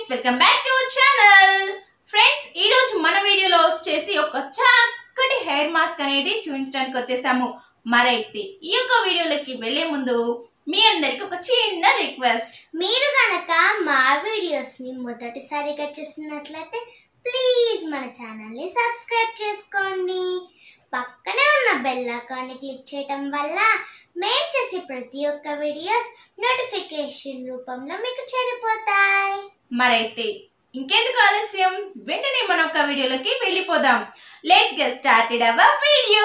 welcome back to channel friends ఈ రోజు మన వీడియోలో వచ్చేసి ఒక చక్కటి హెయిర్ మాస్క్ అనేది చూపించడానికి వచ్చేసాము మరైతే ఈ యొక్క వీడియోలోకి వెళ్లే ముందు మీ అందరికి ఒక చిన్న రిక్వెస్ట్ మీరు గనక మా వీడియోస్ ని మొదటిసారిగా చూస్తున్నట్లయితే ప్లీజ్ మన ఛానల్ ని సబ్స్క్రైబ్ చేసుకోండి పక్కనే ఉన్న బెల్ ఐకాన్ని క్లిక్ చేయటం వల్ల మేము చేసే ప్రతి ఒక్క వీడియోస్ నోటిఫికేషన్ రూపంలో మీకు చేరిపోతాయి మరైతే ఇంకెందుకు ఆలస్యం వెంటనే మన ఒక వీడియోలోకి వెళ్ళిపోదాం let get started our video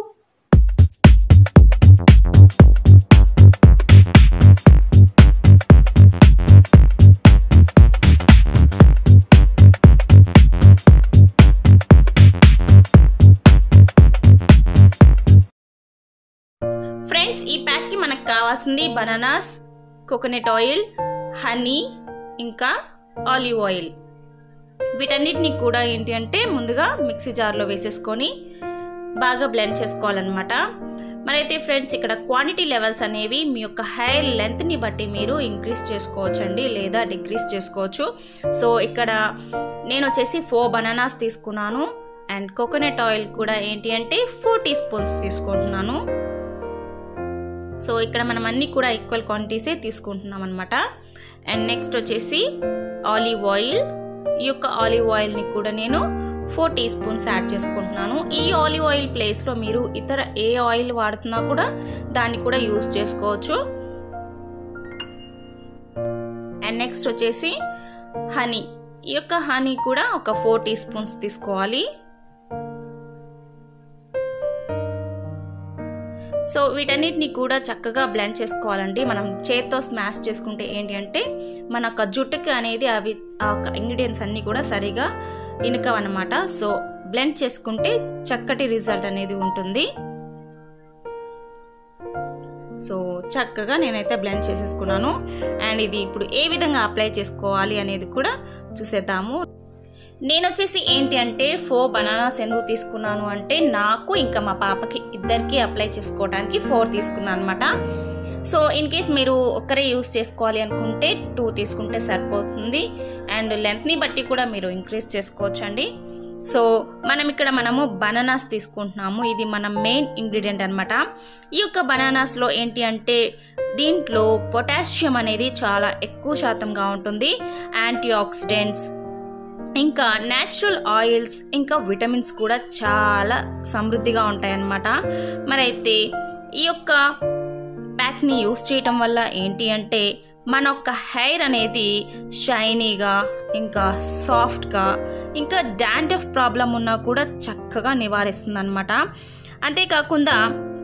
friends ఈ ప్యాక్కి మనకు కావాల్సింది బనానాస్ కోకోనట్ ఆయిల్ హనీ ఇంకా ఆలివ్ ఆయిల్ వీటన్నిటిని కూడా ఏంటి అంటే ముందుగా మిక్సీ జార్లో వేసేసుకొని బాగా బ్లెండ్ చేసుకోవాలన్నమాట మరైతే ఫ్రెండ్స్ ఇక్కడ క్వాంటిటీ లెవెల్స్ అనేవి మీ యొక్క హెయిర్ లెంత్ని బట్టి మీరు ఇంక్రీజ్ చేసుకోవచ్చండి లేదా డిక్రీజ్ చేసుకోవచ్చు సో ఇక్కడ నేను వచ్చేసి ఫోర్ బనానాస్ తీసుకున్నాను అండ్ కోకోనట్ ఆయిల్ కూడా ఏంటి అంటే ఫోర్ టీ స్పూన్స్ తీసుకుంటున్నాను సో ఇక్కడ మనం అన్నీ కూడా ఈక్వల్ క్వాంటిటీసే తీసుకుంటున్నాం అనమాట అండ్ నెక్స్ట్ వచ్చేసి ఆలివ్ ఆయిల్ ఈ యొక్క ఆలివ్ ఆయిల్ని కూడా నేను ఫోర్ టీ స్పూన్స్ యాడ్ చేసుకుంటున్నాను ఈ ఆలివ్ ఆయిల్ ప్లేస్లో మీరు ఇతర ఏ ఆయిల్ వాడుతున్నా కూడా దాన్ని కూడా యూస్ చేసుకోవచ్చు అండ్ నెక్స్ట్ వచ్చేసి హనీ ఈ యొక్క హనీ కూడా ఒక ఫోర్ టీ స్పూన్స్ తీసుకోవాలి సో వీటన్నిటిని కూడా చక్కగా బ్లెండ్ చేసుకోవాలండి మనం చేత్తో స్మాష్ చేసుకుంటే ఏంటి అంటే మన యొక్క జుట్టుకి అనేది అవి ఆ యొక్క ఇంగ్రీడియంట్స్ అన్నీ కూడా సరిగా ఇనుకవన్నమాట సో బ్లెండ్ చేసుకుంటే చక్కటి రిజల్ట్ అనేది ఉంటుంది సో చక్కగా నేనైతే బ్లెండ్ చేసేసుకున్నాను అండ్ ఇది ఇప్పుడు ఏ విధంగా అప్లై చేసుకోవాలి అనేది కూడా చూసేద్దాము నేను వచ్చేసి ఏంటి అంటే ఫోర్ బనానాస్ ఎందుకు తీసుకున్నాను అంటే నాకు ఇంకా మా పాపకి ఇద్దరికి అప్లై చేసుకోవడానికి ఫోర్ తీసుకున్నాను అనమాట సో ఇన్ కేస్ మీరు ఒక్కరే యూస్ చేసుకోవాలి అనుకుంటే టూ తీసుకుంటే సరిపోతుంది అండ్ లెంత్ని బట్టి కూడా మీరు ఇంక్రీజ్ చేసుకోవచ్చండి సో మనం ఇక్కడ మనము బనానాస్ తీసుకుంటున్నాము ఇది మన మెయిన్ ఇంగ్రీడియంట్ అనమాట ఈ యొక్క బనానాస్లో ఏంటి అంటే దీంట్లో పొటాషియం అనేది చాలా ఎక్కువ శాతంగా ఉంటుంది యాంటీ ఆక్సిడెంట్స్ ఇంకా న్యాచురల్ ఆయిల్స్ ఇంకా విటమిన్స్ కూడా చాలా సమృద్ధిగా ఉంటాయన్నమాట మరైతే ఈ యొక్క ప్యాక్ని యూస్ చేయటం వల్ల ఏంటి అంటే మన యొక్క హెయిర్ అనేది షైనీగా ఇంకా సాఫ్ట్గా ఇంకా డాండ్రఫ్ ప్రాబ్లం ఉన్నా కూడా చక్కగా నివారిస్తుంది అనమాట అంతేకాకుండా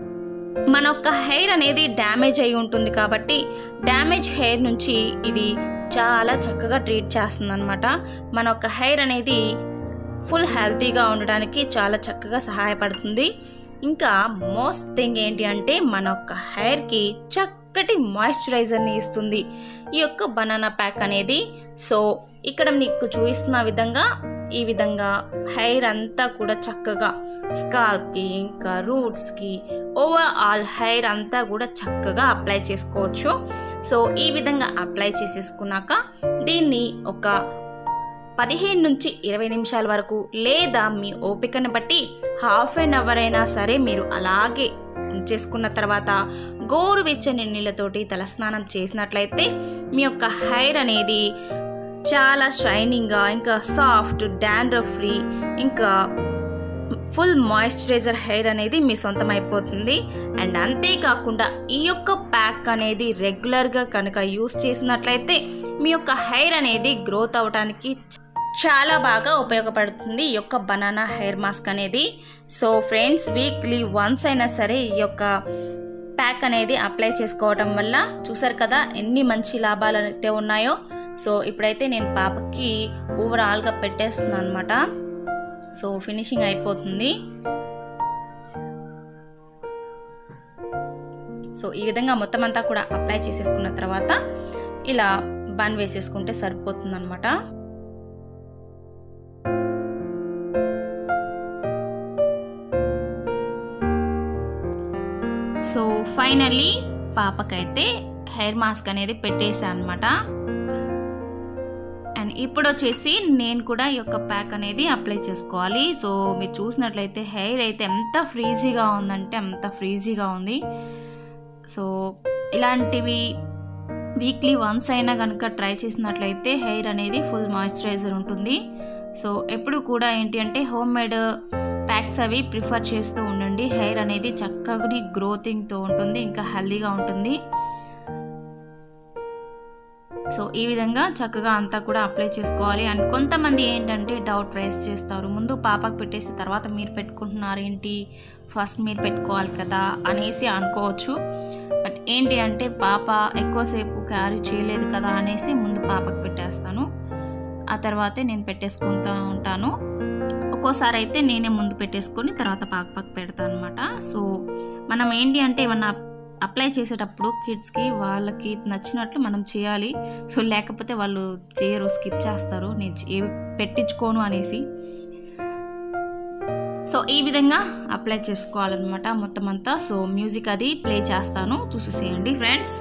మన యొక్క హెయిర్ అనేది డ్యామేజ్ అయి ఉంటుంది కాబట్టి డ్యామేజ్ హెయిర్ నుంచి ఇది చాలా చక్కగా ట్రీట్ చేస్తుంది అనమాట మన యొక్క హెయిర్ అనేది ఫుల్ హెల్తీగా ఉండడానికి చాలా చక్కగా సహాయపడుతుంది ఇంకా మోస్ట్ థింగ్ ఏంటి అంటే మన యొక్క హెయిర్కి చక్కటి మాయిశ్చరైజర్ని ఇస్తుంది ఈ యొక్క బనానా ప్యాక్ అనేది సో ఇక్కడ మీకు చూపిస్తున్న విధంగా ఈ విధంగా హెయిర్ అంతా కూడా చక్కగా స్కాల్ప్కి ఇంకా రూట్స్కి ఓవరాల్ హెయిర్ అంతా కూడా చక్కగా అప్లై చేసుకోవచ్చు సో ఈ విధంగా అప్లై చేసేసుకున్నాక దీన్ని ఒక పదిహేను నుంచి ఇరవై నిమిషాల వరకు లేదా మీ ఓపికను బట్టి హాఫ్ అన్ అవర్ అయినా సరే మీరు అలాగే చేసుకున్న తర్వాత గోరువెచ్చని నీళ్ళతోటి తలస్నానం చేసినట్లయితే మీ యొక్క హెయిర్ అనేది చాలా షైనింగ్గా ఇంకా సాఫ్ట్ డాండ్రఫ్ ఫ్రీ ఇంకా ఫుల్ మాయిశ్చరైజర్ హెయిర్ అనేది మీ సొంతం అయిపోతుంది అండ్ అంతేకాకుండా ఈ యొక్క ప్యాక్ అనేది రెగ్యులర్గా కనుక యూస్ చేసినట్లయితే మీ యొక్క హెయిర్ అనేది గ్రోత్ అవడానికి చాలా బాగా ఉపయోగపడుతుంది ఈ యొక్క బనానా హెయిర్ మాస్క్ అనేది సో ఫ్రెండ్స్ వీక్లీ వన్స్ అయినా సరే ఈ యొక్క ప్యాక్ అనేది అప్లై చేసుకోవడం వల్ల చూసారు కదా ఎన్ని మంచి లాభాలు అయితే ఉన్నాయో సో ఇప్పుడైతే నేను పాపకి ఓవరాల్గా పెట్టేస్తున్నాను అనమాట సో ఫినిషింగ్ అయిపోతుంది సో ఈ విధంగా మొత్తం అంతా కూడా అప్లై చేసేసుకున్న తర్వాత ఇలా బన్ వేసేసుకుంటే సరిపోతుంది అనమాట సో ఫైనల్లీ పాపకైతే హెయిర్ మాస్క్ అనేది పెట్టేసా అనమాట అండ్ ఇప్పుడు వచ్చేసి నేను కూడా ఈ యొక్క ప్యాక్ అనేది అప్లై చేసుకోవాలి సో మీరు చూసినట్లయితే హెయిర్ అయితే ఎంత ఫ్రీజీగా ఉందంటే అంత ఫ్రీజీగా ఉంది సో ఇలాంటివి వీక్లీ వన్స్ అయినా కనుక ట్రై చేసినట్లయితే హెయిర్ అనేది ఫుల్ మాయిశ్చరైజర్ ఉంటుంది సో ఎప్పుడు కూడా ఏంటి అంటే హోమ్ మేడ్ ప్యాక్స్ అవి ప్రిఫర్ చేస్తూ ఉండండి హెయిర్ అనేది చక్కగా గ్రోతింగ్తో ఉంటుంది ఇంకా హెల్దీగా ఉంటుంది సో ఈ విధంగా చక్కగా అంతా కూడా అప్లై చేసుకోవాలి అండ్ కొంతమంది ఏంటంటే డౌట్ రైస్ చేస్తారు ముందు పాపకు పెట్టేసి తర్వాత మీరు పెట్టుకుంటున్నారు ఏంటి ఫస్ట్ మీరు పెట్టుకోవాలి కదా అనేసి అనుకోవచ్చు బట్ ఏంటి అంటే పాప ఎక్కువసేపు క్యారీ చేయలేదు కదా అనేసి ముందు పాపకు పెట్టేస్తాను ఆ తర్వాతే నేను పెట్టేసుకుంటూ ఉంటాను ఒక్కోసారి అయితే నేనే ముందు పెట్టేసుకొని తర్వాత పాక పాక పెడతాను అనమాట సో మనం ఏంటి అంటే ఏమన్నా అప్లై చేసేటప్పుడు కిడ్స్కి వాళ్ళకి నచ్చినట్లు మనం చేయాలి సో లేకపోతే వాళ్ళు చేయరు స్కిప్ చేస్తారు నేను ఏ పెట్టించుకోను అనేసి సో ఈ విధంగా అప్లై చేసుకోవాలన్నమాట మొత్తం అంతా సో మ్యూజిక్ అది ప్లే చేస్తాను చూసేసేయండి ఫ్రెండ్స్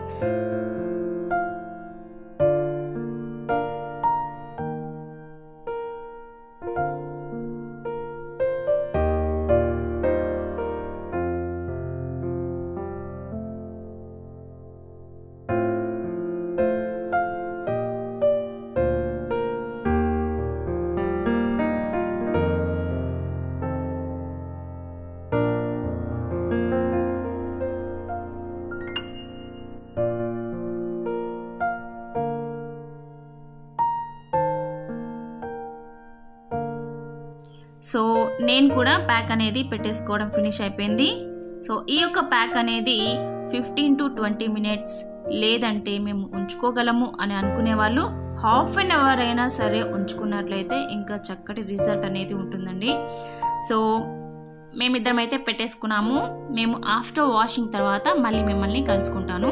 సో నేను కూడా ప్యాక్ అనేది పెట్టేసుకోవడం ఫినిష్ అయిపోయింది సో ఈ యొక్క ప్యాక్ అనేది ఫిఫ్టీన్ టు ట్వంటీ మినిట్స్ లేదంటే మేము ఉంచుకోగలము అని అనుకునే వాళ్ళు హాఫ్ అన్ అవర్ అయినా సరే ఉంచుకున్నట్లయితే ఇంకా చక్కటి రిజల్ట్ అనేది ఉంటుందండి సో మేమిద్దరం అయితే పెట్టేసుకున్నాము మేము ఆఫ్టర్ వాషింగ్ తర్వాత మళ్ళీ మిమ్మల్ని కలుసుకుంటాను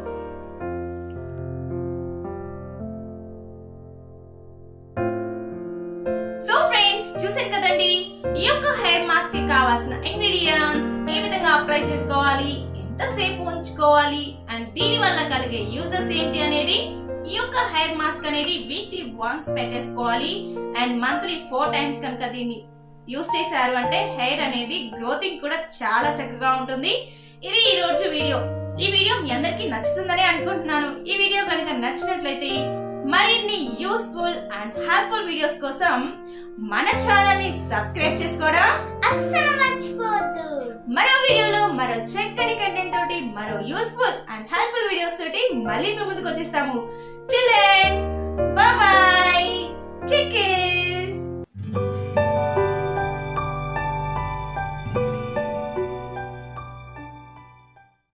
సో ఫ్రెండ్స్ చూసారు కదండి ఈ యొక్క హెయిర్ మాస్క్ కి కావాల్సిన ఇంగ్రీడియంట్స్ ఏ విధంగా అప్లై చేసుకోవాలి ఎంతసేపు ఉంచుకోవాలి అండ్ దీని వల్ల కలిగే యూజెస్ ఏంటి అనేది ఈ యొక్క హెయిర్ మాస్క్ అనేది వీక్లీ వన్స్ పెట్టేసుకోవాలి అండ్ మంత్లీ ఫోర్ టైమ్స్ కనుక దీన్ని యూస్ చేశారు అంటే హెయిర్ అనేది గ్రోతింగ్ కూడా చాలా చక్కగా ఉంటుంది ఇది ఈ రోజు వీడియో ఈ వీడియో మీ అందరికీ నచ్చుతుందని అనుకుంటున్నాను ఈ వీడియో కనుక నచ్చినట్లయితే మరిన్ని యూస్ఫుల్ అండ్ హెల్ప్ఫుల్ వీడియోస్ కోసం మన ఛానల్ ని సబ్స్క్రైబ్ చేసుకోవడం అస్సలు మర్చిపోవద్దు మరో వీడియోలో మరో చక్కని కంటెంట్ తోటి మరో యూస్ఫుల్ అండ్ హెల్ప్ఫుల్ వీడియోస్ తోటి మళ్ళీ మీ ముందుకు వచ్చేస్తాము చిల్లెన్